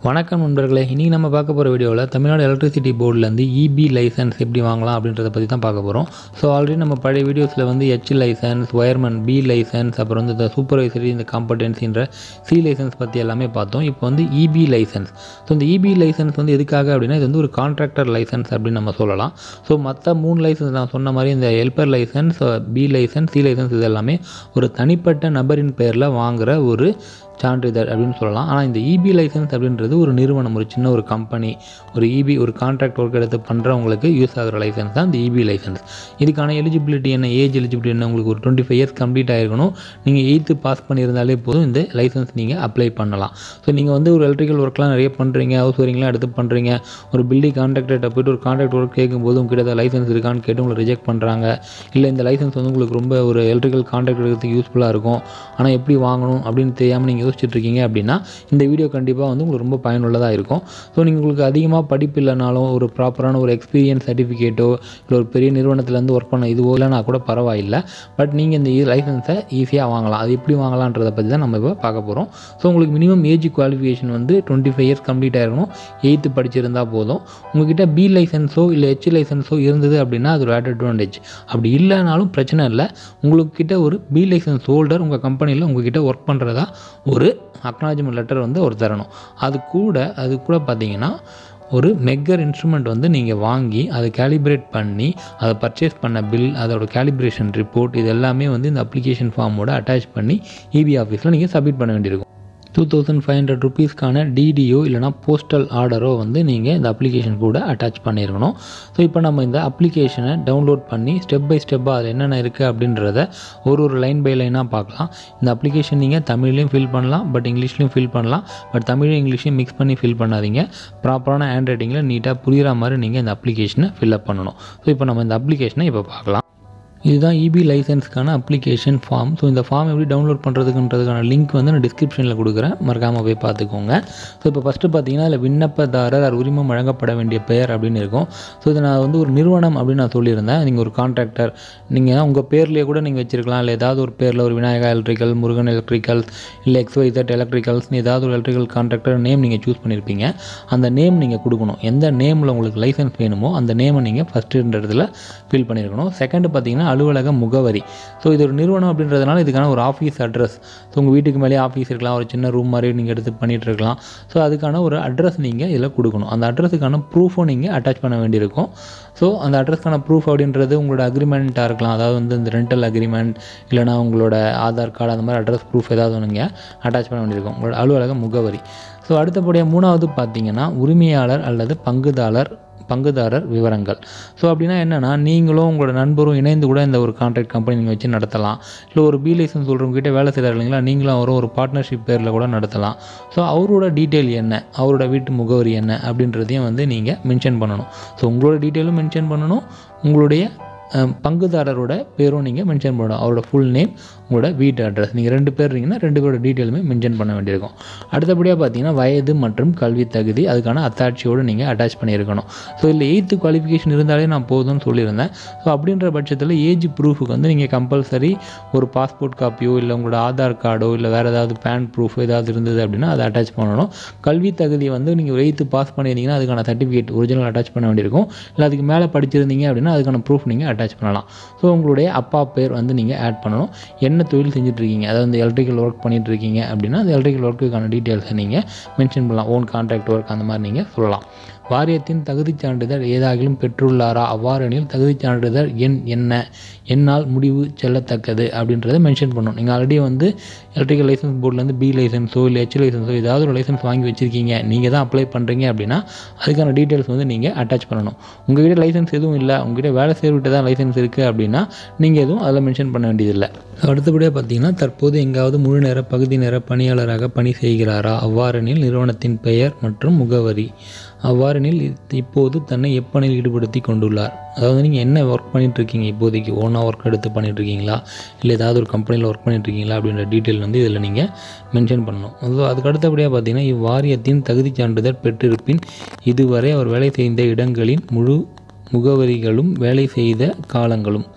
வணக்கம் நண்பர்களே இன்றைக்கி நம்ம பார்க்க போகிற வீடியோவில் தமிழ்நாடு எலக்ட்ரிசிட்டி போர்ட்லேருந்து இபி லைசன்ஸ் எப்படி வாங்கலாம் அப்படின்றத பற்றி தான் பார்க்க போகிறோம் ஸோ ஆல்ரெடி நம்ம பழைய வீடியோஸில் வந்து H licence wireman B licence அப்புறம் வந்து இந்த சூப்பர்வைசரி இந்த காம்படென்சின்ற சி லைசன்ஸ் பற்றி எல்லாமே பார்த்தோம் இப்போ வந்து இபி லைசன்ஸ் ஸோ இந்த இபி லைசன்ஸ் வந்து எதுக்காக அப்படின்னா இது வந்து ஒரு கான்ட்ராக்டர் லைசன்ஸ் அப்படின்னு நம்ம சொல்லலாம் ஸோ மற்ற மூணு லைசன்ஸ் நான் சொன்ன மாதிரி இந்த helper licence B licence C licence இது எல்லாமே ஒரு தனிப்பட்ட நபரின் பெயரில் வாங்குகிற ஒரு சான்றிதழ் அப்படின்னு சொல்லலாம் ஆனால் இந்த இபி லைசன்ஸ் அப்படின்றது ஒரு நிறுவனம் ஒரு சின்ன ஒரு கம்பெனி ஒரு இபி ஒரு கான்ட்ராக்ட் ஒர்க் எடுத்து பண்ணுறவங்களுக்கு யூஸ் ஆகிற லைசன்ஸ் தான் இந்த இபி லைசன்ஸ் இதுக்கான எலிஜிபிலிட்டி என்ன ஏஜ் எலிஜிபிலிட்டி என்ன உங்களுக்கு ஒரு டுவெண்ட்டி ஃபைவ் இயர்ஸ் கம்ப்ளீட் ஆகிருக்கணும் நீங்கள் எயித்து பாஸ் பண்ணியிருந்தாலே போதும் இந்த லைசன்ஸ் நீங்கள் அப்ளை பண்ணலாம் ஸோ நீங்கள் வந்து ஒரு எலக்ட்ரிக்கல் ஒர்க்லாம் நிறைய பண்ணுறீங்க ஹவுஸ் ஒரிங்லாம் எடுத்து பண்ணுறீங்க ஒரு பில்டிங் கான்ட்ராக்டர்கிட்ட போயிட்டு ஒரு கான்ட்ராக்ட் ஒர்க் கேட்கும்போது உங்ககிட்ட லைசன்ஸ் இருக்கான்னு கேட்டு உங்களை ரிஜெக்ட் பண்ணுறாங்க இல்லை இந்த லைசன்ஸ் வந்து உங்களுக்கு ரொம்ப ஒரு எலக்ட்ரிக்கல் கான்ட்ராக்ட் எடுக்கிறதுக்கு யூஸ்ஃபுல்லாக இருக்கும் ஆனால் எப்படி வாங்கணும் அப்படின்னு தெரியாமல் நீங்கள் யோசிச்சுட்டு இருக்கீங்க அப்படின்னா இந்த வீடியோ கண்டிப்பாக வந்து உங்களுக்கு ரொம்ப பயனுள்ளதாக இருக்கும் ஸோ நீங்கள் உங்களுக்கு அதிகமாக படிப்பு இல்லைனாலும் ஒரு ப்ராப்பரான ஒரு எக்ஸ்பீரியன்ஸ் சர்டிஃபிகேட்டோ இல்லை ஒரு பெரிய நிறுவனத்துலேருந்து ஒர்க் பண்ண இதுவோ இல்லைனா கூட பரவாயில்லை பட் நீங்கள் இந்த லைசன்ஸை ஈஸியாக வாங்கலாம் அது எப்படி வாங்கலான்றதை பற்றி தான் நம்ம இப்போ பார்க்க போகிறோம் ஸோ உங்களுக்கு மினிமம் ஏஜ் குவாலிஃபிகேஷன் வந்து டுவெண்ட்டி ஃபைவ் இயர்ஸ் கம்ப்ளீட் ஆகிருக்கணும் எயித்து படிச்சிருந்தால் போதும் உங்ககிட்ட பி லைசன்ஸோ இல்லை ஹெச் லைசன்ஸோ இருந்தது அப்படின்னா அது ஒரு ஆட் அட்வான்டேஜ் அப்படி இல்லைனாலும் பிரச்சனை இல்லை உங்களுக்கு கிட்ட ஒரு பி லைசன்ஸ் ஹோல்டர் உங்கள் கம்பெனியில் உங்ககிட்ட ஒர்க் பண்ணுறதா ஒரு அக்னாலஜ்மெண்ட் லெட்டர் வந்து ஒரு தரணும் அது கூட அது கூட பார்த்தீங்கன்னா ஒரு மெக்கர் இன்ஸ்ட்ருமெண்ட் வந்து நீங்கள் வாங்கி அதை கேலிப்ரேட் பண்ணி அதை பர்ச்சேஸ் பண்ண பில் அதோட கேலிப்ரேஷன் ரிப்போர்ட் இது எல்லாமே வந்து இந்த அப்ளிகேஷன் ஃபார்மோட அட்டாச் பண்ணி இபி ஆஃபீஸில் நீங்கள் சப்மிட் பண்ண வேண்டியிருக்கும் டூ தௌசண்ட் ஃபைவ் ஹண்ட்ரட் ருபீஸ்க்கான டிடிஓ இல்லைனா போஸ்டல் ஆர்டரோ வந்து நீங்கள் இந்த அப்ளிகேஷன் கூட அட்டாச் பண்ணியிருக்கணும் ஸோ இப்போ நம்ம இந்த அப்ளிகேஷனை டவுன்லோட் பண்ணி ஸ்டெப் பை ஸ்டெப்பாக அதில் என்னென்ன இருக்குது அப்படின்றத ஒரு ஒரு லைன் பை லைனாக பார்க்கலாம் இந்த அப்ளிகேஷன் நீங்கள் தமிழ்லையும் ஃபில் பண்ணலாம் பட் இங்கிலீஷ்லையும் ஃபில் பண்ணலாம் பட் தமிழும் இங்கிலீஷையும் மிக்ஸ் பண்ணி ஃபில் பண்ணாதீங்க ப்ராப்பரான ஹேண்ட் ரைட்டிங்கில் நீட்டாக புரிகிற மாதிரி நீங்கள் இந்த அப்ளிகேஷனை ஃபில்அப் பண்ணணும் ஸோ இப்போ நம்ம இந்த அப்ளிகேஷனை இப்போ பார்க்கலாம் இதுதான் இபி லைசன்ஸ்க்கான அப்ளிகேஷன் ஃபார்ம் ஸோ இந்த ஃபார்ம் எப்படி டவுன்லோட் பண்ணுறதுக்குன்றதுக்கான லிங்க் வந்து நான் டிஸ்கிரிப்ஷனில் கொடுக்குறேன் மறக்காமல் போய் பார்த்துக்கோங்க ஸோ இப்போ ஃபஸ்ட்டு பார்த்தீங்கன்னா அதில் விண்ணப்பதாரர் அது உரிமம் வழங்கப்பட வேண்டிய பெயர் அப்படின்னு இருக்கும் ஸோ இது நான் வந்து ஒரு நிறுவனம் அப்படின்னு நான் சொல்லியிருந்தேன் நீங்கள் ஒரு கான்ட்ராக்டர் நீங்கள் உங்கள் பேர்லேயே கூட நீங்கள் வச்சிருக்கலாம் இல்லை ஏதாவது ஒரு பேரில் ஒரு விநாயகா எலக்ட்ரிக்கல் முருகன் எலக்ட்ரிக்கல்ஸ் இல்லை எக்ஸ்ஒய்சட் எலக்ட்ரிக்கல்ஸ்னு ஏதாவது ஒரு எலக்ட்ரிக்கல் கான்ட்ராக்டர் நேம் நீங்கள் சூஸ் பண்ணியிருப்பீங்க அந்த நேம் நீங்கள் கொடுக்கணும் எந்த நேமில் உங்களுக்கு லைசன்ஸ் வேணுமோ அந்த நேமை நீங்கள் ஃபஸ்ட்டு இடத்துல ஃபில் பண்ணியிருக்கணும் செகண்ட் பார்த்தீங்கன்னா அலுவலக முகவரி ஸோ இது ஒரு நிறுவனம் அப்படின்றதுனால இதுக்கான ஒரு ஆஃபீஸ் அட்ரஸ் ஸோ உங்கள் வீட்டுக்கு மேலே ஆஃபீஸ் இருக்கலாம் ஒரு சின்ன ரூம் மாதிரி நீங்கள் எடுத்து பண்ணிகிட்டு இருக்கலாம் ஸோ அதுக்கான ஒரு அட்ரஸ் நீங்கள் இதில் கொடுக்கணும் அந்த அட்ரஸுக்கான ப்ரூஃபும் நீங்கள் அட்டாச் பண்ண வேண்டியிருக்கும் ஸோ அந்த அட்ரஸ்க்கான ப்ரூஃப் அப்படின்றது உங்களோட அக்ரிமெண்ட்டாக இருக்கலாம் அதாவது வந்து இந்த ரெண்டல் அக்ரிமெண்ட் இல்லைனா உங்களோட ஆதார் கார்டு அந்த மாதிரி அட்ரஸ் ப்ரூஃப் ஏதாவது நீங்கள் அட்டாச் பண்ண வேண்டியிருக்கும் உங்களோட அலுவலக முகவரி ஸோ அடுத்தபடியாக மூணாவது பார்த்தீங்கன்னா உரிமையாளர் அல்லது பங்குதாரர் பங்குதாரர் விவரங்கள் ஸோ அப்படின்னா என்னென்னா நீங்களும் உங்களோட நண்பரும் இணைந்து கூட இந்த ஒரு கான்ட்ராக்ட் கம்பெனி நீங்கள் வச்சு நடத்தலாம் இல்லை ஒரு பி லைசன்ஸ் சொல்கிறவங்ககிட்ட வேலை செய்கிறார் இல்லைங்களா நீங்களும் அவரும் ஒரு பார்ட்னர்ஷிப் பேரில் கூட நடத்தலாம் ஸோ அவரோட டீட்டெயில் என்ன அவரோட வீட்டு முகவரி என்ன அப்படின்றதையும் வந்து நீங்கள் மென்ஷன் பண்ணணும் ஸோ உங்களோட டீட்டெயிலும் மென்ஷன் பண்ணணும் உங்களுடைய பங்குதாரரோட பேரும் நீங்கள் மென்ஷன் பண்ணணும் அவரோட ஃபுல் நேம் உங்களோட வீட்டு அட்ரஸ் நீங்கள் ரெண்டு பேர் இருக்கீங்கன்னா ரெண்டு பேரோட டீட்டெயிலுமே மென்ஷன் பண்ண வேண்டியிருக்கும் அடுத்தபடியாக பார்த்தீங்கன்னா வயது மற்றும் கல்வி தகுதி அதுக்கான அத்தாட்சியோடு நீங்கள் அட்டாச் பண்ணியிருக்கணும் ஸோ இல்லை எயித்து குவாலிஃபிகேஷன் இருந்தாலே நான் போதும்னு சொல்லியிருந்தேன் ஸோ அப்படின்ற பட்சத்தில் ஏஜ் ப்ரூஃபுக்கு வந்து நீங்கள் கம்பல்சரி ஒரு பாஸ்போர்ட் காப்பியோ இல்லை உங்களோட ஆதார் கார்டோ இல்லை வேறு ஏதாவது பேன் ப்ரூஃப் ஏதாவது இருந்தது அப்படின்னா அதை அட்டாச் பண்ணணும் கல்வி தகுதி வந்து நீங்கள் ஒரு எயித்து பாஸ் பண்ணியிருந்தீங்கன்னா அதுக்கான சர்டிஃபிகேட் ஒரிஜினல் அட்டாச் பண்ண வேண்டியிருக்கும் இல்லை அதுக்கு மேலே படிச்சிருந்தீங்க அப்படின்னா அதுக்கான ப்ரூஃப் நீங்கள் அட்டாச் பண்ணலாம் ஸோ உங்களுடைய அப்பா பேர் வந்து நீங்கள் ஆட் பண்ணணும் என்ன தொழில் செஞ்சுட்ருக்கீங்க அதாவது இந்த எலக்ட்ரிக்கல் ஒர்க் பண்ணிட்டு இருக்கீங்க அப்படின்னா அந்த எலக்ட்ரிக்கல் ஒர்க்குக்கான டீட்டெயில்ஸை நீங்கள் மென்ஷன் பண்ணலாம் ஓன் கான்ட்ராக்ட் ஒர்க் அந்த மாதிரி நீங்கள் சொல்லலாம் வாரியத்தின் தகுதிச் சான்றிதழ் ஏதாகிலும் பெற்றுள்ளாரா அவ்வாறெனில் தகுதிச் சான்றிதழ் எண் என்ன என்னால் முடிவு செல்லத்தக்கது அப்படின்றத மென்ஷன் பண்ணணும் நீங்கள் ஆல்ரெடி வந்து எலக்ட்ரிக்கல் லைசன்ஸ் போர்ட்லேருந்து பி லைசன்ஸோ இல்லை ஹெச் லைசன்ஸோ ஏதாவது ஒரு லைசன்ஸ் வாங்கி வச்சுருக்கீங்க நீங்கள் தான் அப்ளை பண்ணுறீங்க அப்படின்னா அதுக்கான டீட்டெயில்ஸ் வந்து நீங்கள் அட்டாச் பண்ணணும் உங்கள்கிட்ட லைசன்ஸ் எதுவும் இல்லை உங்கள்கிட்ட வேலை செய்யவிட்டு தான் லைசன்ஸ் இருக்குது அப்படின்னா நீங்கள் எதுவும் அதில் மென்ஷன் பண்ண வேண்டியதில்லை அடுத்தபடியாக பார்த்தீங்கன்னா தற்போது எங்காவது முழு நேர பகுதி நேர பணியாளராக பணி செய்கிறாரா அவ்வாறெனில் நிறுவனத்தின் பெயர் மற்றும் முகவரி அவ்வாறெனில் இப்போது தன்னை எப்பணியில் ஈடுபடுத்தி கொண்டுள்ளார் அதாவது நீங்கள் என்ன ஒர்க் பண்ணிகிட்ருக்கீங்க இப்போதைக்கு ஓனாக ஒர்க் எடுத்து பண்ணிகிட்ருக்கீங்களா இல்லை ஏதாவது ஒரு கம்பெனியில் ஒர்க் பண்ணிகிட்ருக்கீங்களா அப்படின்ற டீட்டெயில் வந்து இதில் நீங்கள் மென்ஷன் பண்ணணும் அது அதுக்கு அடுத்தபடியாக பார்த்தீங்கன்னா இவ்வாரியத்தின் தகுதிச் சான்றிதழ் பெற்றிருப்பின் இதுவரை அவர் வேலை செய்த இடங்களின் முழு முகவரிகளும் வேலை செய்த காலங்களும்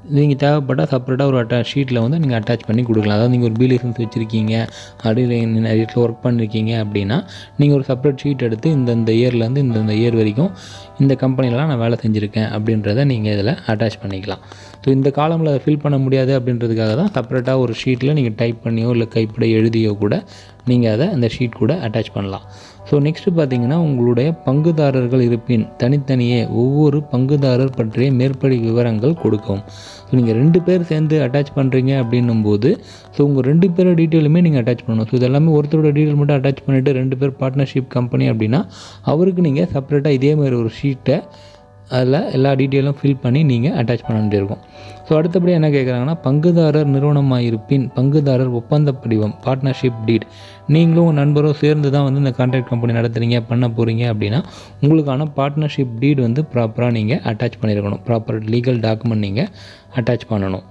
நீங்கள் தேவைப்பட்டால் செப்பரேட்டாக ஒரு அட்டா ஷீட்டில் வந்து நீங்கள் அட்டாச் பண்ணி கொடுக்கலாம் அதாவது நீங்கள் ஒரு பி லைசன்ஸ் வச்சுருக்கீங்க அப்படி நிறைய இடத்துல ஒர்க் பண்ணியிருக்கீங்க அப்படின்னா நீங்கள் ஒரு செப்பரேட் ஷீட் எடுத்து இந்தந்த இயர்லேருந்து இந்தந்த இயர் வரைக்கும் இந்த கம்பெனிலலாம் நான் வேலை செஞ்சுருக்கேன் அப்படின்றத நீங்கள் இதில் அட்டாச் பண்ணிக்கலாம் ஸோ இந்த காலமில் அதை ஃபில் பண்ண முடியாது அப்படின்றதுக்காக தான் செப்பரேட்டாக ஒரு ஷீட்டில் நீங்கள் டைப் பண்ணியோ இல்லை கைப்பட எழுதியோ கூட நீங்கள் அதை அந்த ஷீட் கூட அட்டாச் பண்ணலாம் ஸோ நெக்ஸ்ட்டு பார்த்தீங்கன்னா உங்களுடைய பங்குதாரர்கள் இருப்பின் தனித்தனியே ஒவ்வொரு பங்குதாரர் பற்றிய மேற்படி விவரங்கள் கொடுக்கும் ஸோ நீங்கள் ரெண்டு பேர் சேர்ந்து அட்டாச் பண்ணுறீங்க அப்படின்னும் போது ஸோ உங்கள் ரெண்டு பேரோட டீட்டெயிலுமே நீங்கள் அட்டாச் பண்ணணும் ஸோ இதெல்லாமே ஒருத்தரோட டீட்டெயில் மட்டும் அட்டாச் பண்ணிவிட்டு ரெண்டு பேர் பார்ட்னர்ஷிப் கம்பெனி அப்படின்னா அவருக்கு நீங்கள் செப்பரேட்டாக இதே மாதிரி ஒரு ஷீட்டை அதில் எல்லா டீட்டெயிலும் ஃபில் பண்ணி நீங்கள் அட்டாச் பண்ண வேண்டியிருக்கும் ஸோ அடுத்தபடி என்ன கேட்குறாங்கன்னா பங்குதாரர் நிறுவனமாக இருப்பின் பங்குதாரர் ஒப்பந்த படிவம் பார்ட்னர்ஷிப் டீட் நீங்களும் உங்கள் நண்பரும் சேர்ந்து தான் வந்து இந்த கான்ட்ராக்ட் கம்பெனி நடத்துகிறீங்க பண்ண போகிறீங்க அப்படின்னா உங்களுக்கான பார்ட்னர்ஷிப் டீட் வந்து ப்ராப்பராக நீங்கள் அட்டாச் பண்ணியிருக்கணும் ப்ராப்பர் லீகல் டாக்குமெண்ட் நீங்கள் அட்டாச் பண்ணணும்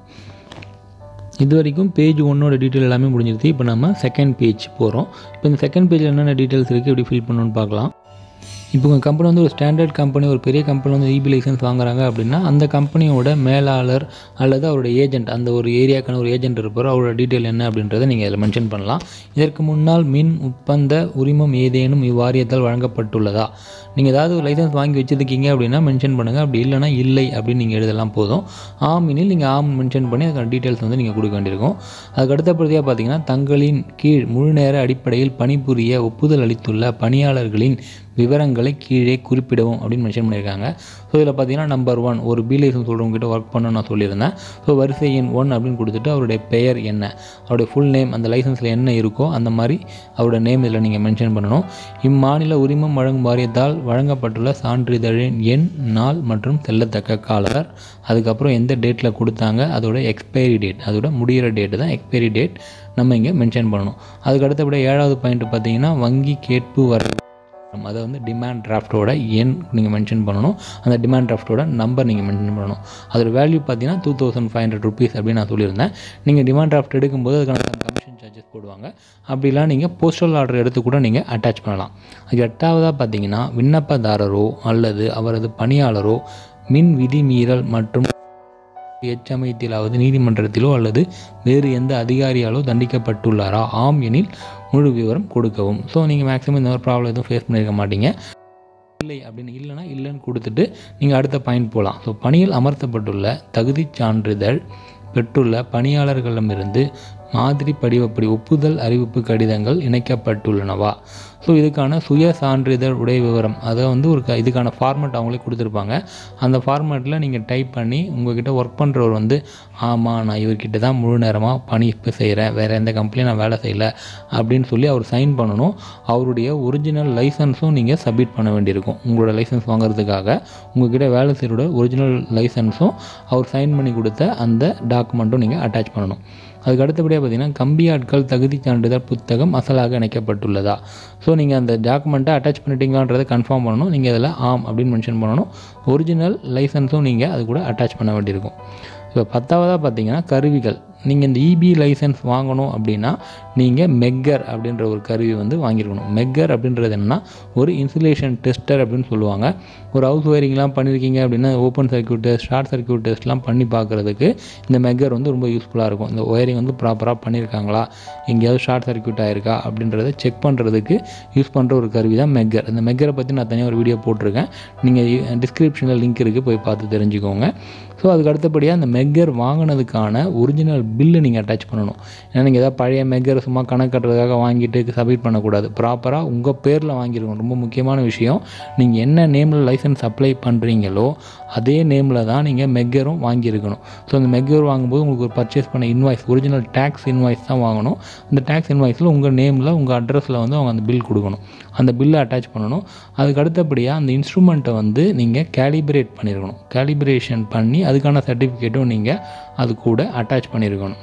இது வரைக்கும் பேஜ் ஒன்னோட டீட்டெயில் எல்லாமே முடிஞ்சிருச்சு இப்போ நம்ம செகண்ட் பேஜ் போகிறோம் இப்போ இந்த செகண்ட் பேஜில் என்னென்ன டீட்டெயில்ஸ் இருக்குது எப்படி ஃபில் பண்ணணும்னு பார்க்கலாம் இப்போ உங்கள் கம்பெனி வந்து ஒரு ஸ்டாண்டர்ட் கம்பெனி ஒரு பெரிய கம்பெனி வந்து இபி லைசன்ஸ் வாங்குறாங்க அப்படின்னா அந்த கம்பெனியோட மேலாளர் அல்லது அவரோட ஏஜென்ட் அந்த ஒரு ஏரியாக்கான ஒரு ஏஜென்ட் இருப்பார் அவரோட டீட்டெயில் என்ன அப்படின்றத நீங்கள் இதில் மென்ஷன் பண்ணலாம் இதற்கு முன்னால் மின் ஒப்பந்த உரிமம் ஏதேனும் இவ்வாரியத்தால் வழங்கப்பட்டுள்ளதா நீங்கள் ஏதாவது ஒரு லைசன்ஸ் வாங்கி வச்சுருக்கீங்க அப்படின்னா மென்ஷன் பண்ணுங்கள் அப்படி இல்லைனா இல்லை அப்படின்னு நீங்கள் எழுதலாம் போதும் ஆம் எனில் நீங்கள் ஆம் மென்ஷன் பண்ணி அதுக்கான டீட்டெயில்ஸ் வந்து நீங்கள் கொடுக்க வேண்டியிருக்கும் அதுக்கு அடுத்தபடியாக பார்த்தீங்கன்னா தங்களின் கீழ் முழு நேர அடிப்படையில் பணிபுரிய ஒப்புதல் அளித்துள்ள பணியாளர்களின் விவரங்களை கீழே குறிப்பிடவும் அப்படின்னு மென்ஷன் பண்ணியிருக்காங்க ஸோ இதில் பார்த்தீங்கன்னா நம்பர் ஒன் ஒரு பி லைசன்ஸ் சொல்கிறவங்ககிட்ட ஒர்க் பண்ண நான் சொல்லியிருந்தேன் ஸோ வரிசை எண் ஒன் அப்படின்னு கொடுத்துட்டு அவருடைய பெயர் என்ன அவருடைய ஃபுல் நேம் அந்த லைசன்ஸில் என்ன இருக்கோ அந்த மாதிரி அவரோட நேம் இதில் நீங்கள் மென்ஷன் பண்ணணும் இம்மாநில உரிமம் வழங்கும் வாரியத்தால் வழங்கப்பட்டுள்ள சான்றிதழின் எண் நாள் மற்றும் செல்லத்தக்க காலர் அதுக்கப்புறம் எந்த டேட்டில் கொடுத்தாங்க அதோட எக்ஸ்பைரி டேட் அதோட முடிகிற டேட்டு தான் எக்ஸ்பைரி டேட் நம்ம இங்கே மென்ஷன் பண்ணணும் அதுக்கு அடுத்தபடியாக ஏழாவது பாயிண்ட் பார்த்தீங்கன்னா வங்கி கேட்பு வர அதை வந்து டிமாண்ட் டிராஃப்டோட எண் நீங்கள் மென்ஷன் பண்ணணும் அந்த டிமாண்ட் டிராஃப்டோட நம்பர் நீங்கள் மென்ஷன் பண்ணணும் அதோட வேல்யூ பார்த்தீங்கன்னா two thousand five hundred rupees அப்படின்னு நான் சொல்லியிருந்தேன் நீங்கள் டிமாண்ட் டிராஃப்ட் எடுக்கும்போது அதுக்கான கமிஷன் சார்ஜஸ் போடுவாங்க அப்படிலாம் நீங்கள் போஸ்டல் ஆர்டர் எடுத்து கூட நீங்கள் அட்டாச் பண்ணலாம் அது எட்டாவதாக பார்த்தீங்கன்னா விண்ணப்பதாரரோ அல்லது அவரது பணியாளரோ மின் விதிமீறல் மற்றும் எச்சமயத்திலாவது நீதிமன்றத்திலோ அல்லது வேறு எந்த அதிகாரியாலோ தண்டிக்கப்பட்டுள்ளாரா ஆம் எனில் முழு விவரம் கொடுக்கவும் ஸோ நீங்கள் மேக்ஸிமம் இந்த மாதிரி ப்ராப்ளம் எதுவும் ஃபேஸ் பண்ணியிருக்க மாட்டீங்க இல்லை அப்படின்னு இல்லைனா இல்லைன்னு கொடுத்துட்டு நீங்கள் அடுத்த பாயிண்ட் போகலாம் ஸோ பணியில் அமர்த்தப்பட்டுள்ள தகுதிச் சான்றிதழ் பெற்றுள்ள பணியாளர்களிடமிருந்து மாதிரி படிவப்படி ஒப்புதல் அறிவிப்பு கடிதங்கள் இணைக்கப்பட்டுள்ளனவா ஸோ இதுக்கான சுய சான்றிதழ் உடைய விவரம் அதை வந்து ஒரு க இதுக்கான ஃபார்மேட் அவங்களே கொடுத்துருப்பாங்க அந்த ஃபார்மேட்டில் நீங்கள் டைப் பண்ணி உங்ககிட்ட ஒர்க் பண்ணுறவர் வந்து ஆமாம் நான் இவர்கிட்ட தான் முழு நேரமாக பணி இப்போ செய்கிறேன் வேறு எந்த கம்பெனியும் நான் வேலை செய்யலை அப்படின்னு சொல்லி அவர் சைன் பண்ணணும் அவருடைய ஒரிஜினல் லைசன்ஸும் நீங்கள் சப்மிட் பண்ண வேண்டியிருக்கும் உங்களோட லைசன்ஸ் வாங்குறதுக்காக உங்ககிட்ட வேலை செய்கிறோட ஒரிஜினல் லைசன்ஸும் அவர் சைன் பண்ணி கொடுத்த அந்த டாக்குமெண்ட்டும் நீங்கள் அட்டாச் பண்ணணும் அதுக்கு அடுத்தபடியாக பார்த்தீங்கன்னா கம்பி ஆட்கள் தகுதி சான்றிதழ் புத்தகம் அசலாக இணைக்கப்பட்டுள்ளதா ஸோ நீங்கள் அந்த டாக்குமெண்ட்டை அட்டாச் பண்ணிட்டீங்களான்றதை கன்ஃபார்ம் பண்ணணும் நீங்கள் அதில் ஆம் அப்படின்னு மென்ஷன் பண்ணணும் ஒரிஜினல் லைசன்ஸும் நீங்கள் அது கூட அட்டாச் பண்ண வேண்டியிருக்கும் இப்போ பத்தாவதாக பார்த்தீங்கன்னா கருவிகள் நீங்கள் இந்த இபி லைசன்ஸ் வாங்கணும் அப்படின்னா நீங்கள் மெக்கர் அப்படின்ற ஒரு கருவி வந்து வாங்கியிருக்கணும் மெக்கர் அப்படின்றது என்னன்னா ஒரு இன்சுலேஷன் டெஸ்டர் அப்படின்னு சொல்லுவாங்க ஒரு ஹவுஸ் ஒயரிங்லாம் பண்ணியிருக்கீங்க அப்படின்னா open circuit test short circuit டெஸ்ட்லாம் பண்ணி பார்க்குறதுக்கு இந்த மெக்கர் வந்து ரொம்ப யூஸ்ஃபுல்லாக இருக்கும் இந்த ஒயரிங் வந்து ப்ராப்பராக பண்ணியிருக்காங்களா எங்கேயாவது ஷார்ட் சர்க்யூட் ஆயிருக்கா அப்படின்றத செக் பண்ணுறதுக்கு யூஸ் பண்ணுற ஒரு கருவி தான் மெக்கர் இந்த மெக்கரை பற்றி நான் தனியாக ஒரு வீடியோ போட்டிருக்கேன் நீங்கள் டிஸ்கிரிப்ஷனில் லிங்க் இருக்குது போய் பார்த்து தெரிஞ்சுக்கோங்க ஸோ அதுக்கு அடுத்தபடியாக அந்த மெக்கர் வாங்கினதுக்கான ஒரிஜினல் பில்லு நீங்கள் அட்டாச் பண்ணணும் ஏன்னா நீங்கள் ஏதாவது பழைய மெக்கர் சும்மா கணக்கு கட்டுறதுக்காக வாங்கிட்டு சப்மிட் பண்ணக்கூடாது ப்ராப்பராக உங்கள் பேரில் வாங்கியிருக்கணும் ரொம்ப முக்கியமான விஷயம் நீங்கள் என்ன நேமில் லைசன்ஸ் அப்ளை பண்ணுறீங்களோ அதே நேமில் தான் நீங்கள் மெக்கரும் வாங்கியிருக்கணும் ஸோ அந்த மெக்கர் வாங்கும்போது உங்களுக்கு ஒரு பர்ச்சேஸ் பண்ண இன்வாய்ஸ் ஒரிஜினல் டேக்ஸ் இன்வாய்ஸ் தான் வாங்கணும் அந்த டேக்ஸ் இன்வாய்ஸில் உங்கள் நேமில் உங்கள் அட்ரஸில் வந்து அவங்க அந்த பில் கொடுக்கணும் அந்த பில்லை அட்டாச் பண்ணணும் அதுக்கு அடுத்தபடியாக அந்த இன்ஸ்ட்ருமெண்ட்டை வந்து நீங்கள் கேலிப்ரேட் பண்ணியிருக்கணும் கேலிப்ரேஷன் பண்ணி அதுக்கான சர்டிஃபிகேட்டும் நீங்கள் அது கூட அட்டாச் பண்ணியிருக்கணும்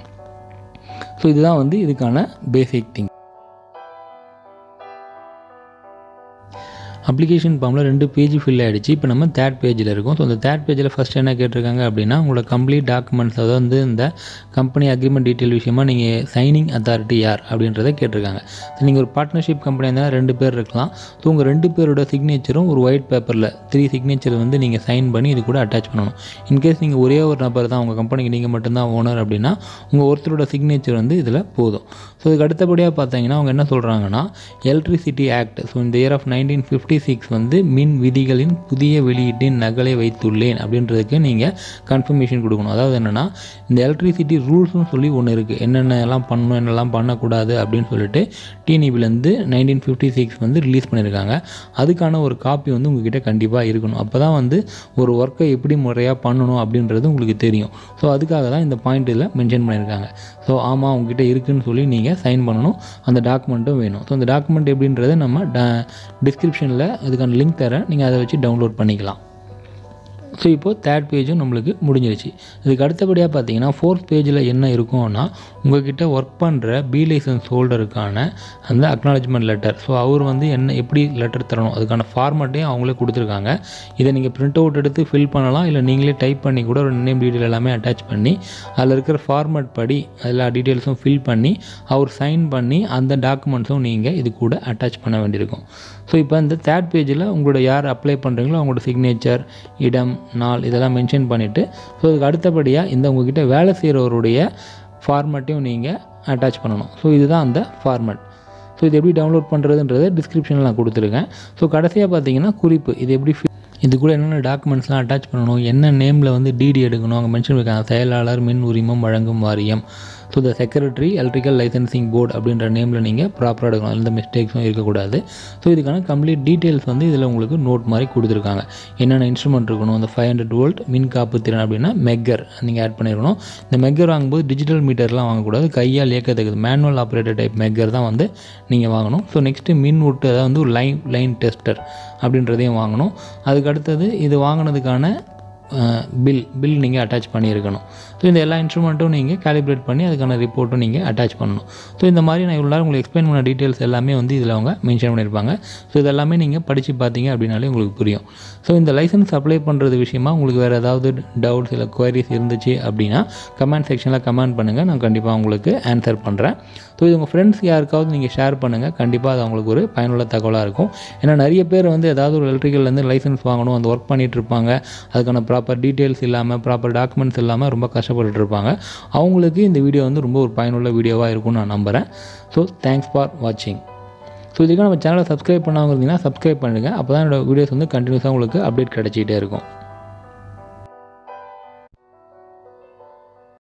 ஸோ இதுதான் வந்து இதுக்கான பேசிக் திங் அப்ளிகேஷன் ஃபார்மில் ரெண்டு பேஜ் ஃபில் ஆகிடுச்சு இப்போ நம்ம தேர்ட் பேஜில் இருக்கோம் ஸோ அந்த தேர்ட் பேஜில் ஃபஸ்ட் என்ன கேட்டிருக்காங்க அப்படின்னா உங்களோட கம்ப்ளீட் டாக்குமெண்ட்ஸ் அதாவது வந்து இந்த கம்பெனி அக்ரிமெண்ட் டீட்டெயில் விஷயமா நீங்கள் சைனிங் அத்தாரிட்டி யார் அப்படின்றத கேட்டிருக்காங்க ஸோ நீங்கள் ஒரு பார்ட்னர்ஷிப் கம்பெனி இருந்தால் ரெண்டு பேர் இருக்கலாம் ஸோ உங்கள் ரெண்டு பேரோட சிக்னேச்சரும் ஒரு ஒயிட் பேப்பரில் த்ரீ சிக்னேச்சர் வந்து நீங்கள் சைன் பண்ணி இது கூட அட்டாச் பண்ணணும் இன்கேஸ் நீங்கள் ஒரே ஒரு நபர் தான் உங்கள் கம்பெனிக்கு நீங்கள் மட்டும்தான் ஓனர் அப்படின்னா உங்கள் ஒருத்தரோட சிக்னேச்சர் வந்து இதில் போதும் ஸோ இதுக்கு அடுத்தபடியாக பார்த்தீங்கன்னா அவங்க என்ன சொல்கிறாங்கன்னா எலக்ட்ரிசிட்டி ஆக்ட் ஸோ இந்த year of nineteen fifty six வந்து மின் விதிகளின் புதிய வெளியீட்டின் நகலை வைத்துள்ளேன் அப்படின்றதுக்கு நீங்கள் கன்ஃபர்மேஷன் கொடுக்கணும் அதாவது என்னென்னா இந்த எலக்ட்ரிசிட்டி ரூல்ஸ்னு சொல்லி ஒன்று இருக்குது என்னென்னலாம் பண்ணணும் என்னெல்லாம் பண்ணக்கூடாது அப்படின்னு சொல்லிட்டு டிஎன்இபிலேருந்து நைன்டீன் ஃபிஃப்டி சிக்ஸ் வந்து ரிலீஸ் பண்ணியிருக்காங்க அதுக்கான ஒரு காப்பி வந்து உங்ககிட்ட கண்டிப்பாக இருக்கணும் அப்போ தான் வந்து ஒரு ஒர்க்கை எப்படி முறையாக பண்ணணும் அப்படின்றது உங்களுக்கு தெரியும் ஸோ அதுக்காக தான் இந்த பாயிண்ட் இதில் மென்ஷன் பண்ணியிருக்காங்க ஸோ ஆமாம் உங்ககிட்ட இருக்குன்னு சொல்லி நீங்கள் சைன் பண்ணணும் அந்த டாக்குமெண்ட்டும் வேணும் ஸோ அந்த டாக்குமெண்ட் எப்படின்றத நம்ம டிஸ்கிரிப்ஷனில் இதுக்கான லிங்க் தரேன் நீங்கள் அதை வச்சு டவுன்லோட் பண்ணிக்கலாம் ஸோ இப்போது தேர்ட் பேஜும் நம்மளுக்கு முடிஞ்சிருச்சு இதுக்கு அடுத்தபடியாக பார்த்தீங்கன்னா ஃபோர்த் பேஜில் என்ன இருக்கும்னா உங்ககிட்ட ஒர்க் பண்ணுற பி லைசன்ஸ் ஹோல்டருக்கான அந்த அக்னாலஜ்மெண்ட் லெட்டர் ஸோ அவர் வந்து என்ன எப்படி லெட்டர் தரணும் அதுக்கான ஃபார்மட்டையும் அவங்களே கொடுத்துருக்காங்க இதை நீங்கள் பிரிண்ட் அவுட் எடுத்து ஃபில் பண்ணலாம் இல்லை நீங்களே டைப் பண்ணி கூட ஒரு நேம் டீட்டெயில் எல்லாமே அட்டாச் பண்ணி அதில் இருக்கிற ஃபார்மட் படி எல்லா டீட்டெயில்ஸும் ஃபில் பண்ணி அவர் சைன் பண்ணி அந்த டாக்குமெண்ட்ஸும் நீங்கள் இது கூட அட்டாச் பண்ண வேண்டியிருக்கும் ஸோ இப்போ இந்த தேர்ட் பேஜில் உங்களோட யார் அப்ளை பண்ணுறீங்களோ அவங்களோட சிக்னேச்சர் இடம் நாள் இதெல்லாம் மென்ஷன் பண்ணிவிட்டு ஸோ அதுக்கு அடுத்தபடியாக இந்த உங்ககிட்ட வேலை செய்கிறவருடைய ஃபார்மட்டையும் நீங்கள் அட்டாச் பண்ணணும் ஸோ இதுதான் அந்த ஃபார்மட் ஸோ இது எப்படி டவுன்லோட் பண்ணுறதுன்றது டிஸ்கிரிப்ஷனில் நான் கொடுத்துருக்கேன் ஸோ கடைசியாக பார்த்தீங்கன்னா குறிப்பு இது எப்படி fi- இது கூட என்னென்ன டாக்குமெண்ட்ஸ்லாம் அட்டாச் பண்ணணும் என்ன நேமில் வந்து டிடி எடுக்கணும் அங்கே மென்ஷன் பண்ணிருக்காங்க செயலாளர் மின் உரிமம் வழங்கும் வாரியம் so the secretary electrical licensing board அப்படின்ற நேமில் நீங்கள் ப்ராப்பராக எடுக்கணும் எந்த மிஸ்டேக்ஸும் இருக்கக்கூடாது ஸோ இதுக்கான கம்ப்ளீட் டீட்டெயில்ஸ் வந்து இதில் உங்களுக்கு நோட் மாதிரி கொடுத்துருக்காங்க என்னென்ன இன்ஸ்ட்ருமெண்ட் இருக்கணும் அந்த ஃபைவ் ஹண்ட்ரட் வோல்ட் மின் காப்பு திறன் அப்படின்னா மெக்கர் நீங்கள் ஆட் பண்ணிருக்கணும் இந்த மெக்கர் வாங்கும்போது டிஜிட்டல் மீட்டர்லாம் வாங்கக்கூடாது கையால் இயக்கத்தக்கது மேனுவல் ஆப்ரேட்டர் டைப் மெக்கர் தான் வந்து நீங்கள் வாங்கணும் ஸோ நெக்ஸ்ட்டு மின் விட்டு அதாவது வந்து ஒரு லைன் லைன் டெஸ்டர் அப்படின்றதையும் வாங்கணும் அதுக்கு அடுத்தது இது வாங்கினதுக்கான பில் பில் நீங்கள் அட்டாச் பண்ணியிருக்கணும் ஸோ இந்த எல்லா இன்ஸ்ட்ருமெண்ட்டும் நீங்கள் கேலிப்ரேட் பண்ணி அதுக்கான ரிப்போர்ட்டும் நீங்கள் அட்டாச் பண்ணணும் ஸோ இந்த மாதிரி நான் இவ்வளோ நேரம் உங்களுக்கு எக்ஸ்பிளைன் பண்ண டீட்டெயில்ஸ் எல்லாமே வந்து இதில் அவங்க மென்ஷன் பண்ணியிருப்பாங்க ஸோ இதெல்லாமே நீங்கள் படித்து பார்த்தீங்க அப்படின்னாலே உங்களுக்கு புரியும் ஸோ இந்த லைசன்ஸ் அப்ளை பண்ணுறது விஷயமா உங்களுக்கு வேறு ஏதாவது டவுட்ஸ் இல்லை குவரிஸ் இருந்துச்சு அப்படின்னா கமெண்ட் செக்ஷனில் கமெண்ட் பண்ணுங்கள் நான் கண்டிப்பாக உங்களுக்கு ஆன்சர் பண்ணுறேன் ஸோ இது உங்கள் ஃப்ரெண்ட்ஸ் யாருக்காவது நீங்கள் ஷேர் பண்ணுங்கள் கண்டிப்பாக அது அவங்களுக்கு ஒரு பயனுள்ள தகவலாக இருக்கும் ஏன்னா நிறைய பேர் வந்து ஏதாவது ஒரு எலக்ட்ரிக்கல்லேருந்து லைசன்ஸ் வாங்கணும் அந்த ஒர்க் பண்ணிகிட்டு இருப்பாங்க அதுக்கான ப்ராப்பர் டீட்டெயில்ஸ் இல்லாமல் ப்ராப்பர் டாக்குமெண்ட்ஸ் இல்லாமல் ரொம்ப கஷ்டப்பட்டுட்டு இருப்பாங்க அவங்களுக்கு இந்த வீடியோ வந்து ரொம்ப ஒரு பயனுள்ள வீடியோவாக இருக்கும்னு நான் நம்புகிறேன் ஸோ தேங்க்ஸ் ஃபார் வாட்சிங் ஸோ இதுக்கு நம்ம சேனலை சப்ஸ்கிரைப் பண்ணாமல் இருந்தீங்கன்னா சப்ஸ்கிரைப் பண்ணுங்கள் அப்போ தான் என்னோட வீடியோஸ் வந்து கண்டினியூஸாக உங்களுக்கு அப்டேட் கிடச்சிக்கிட்டே இருக்கும்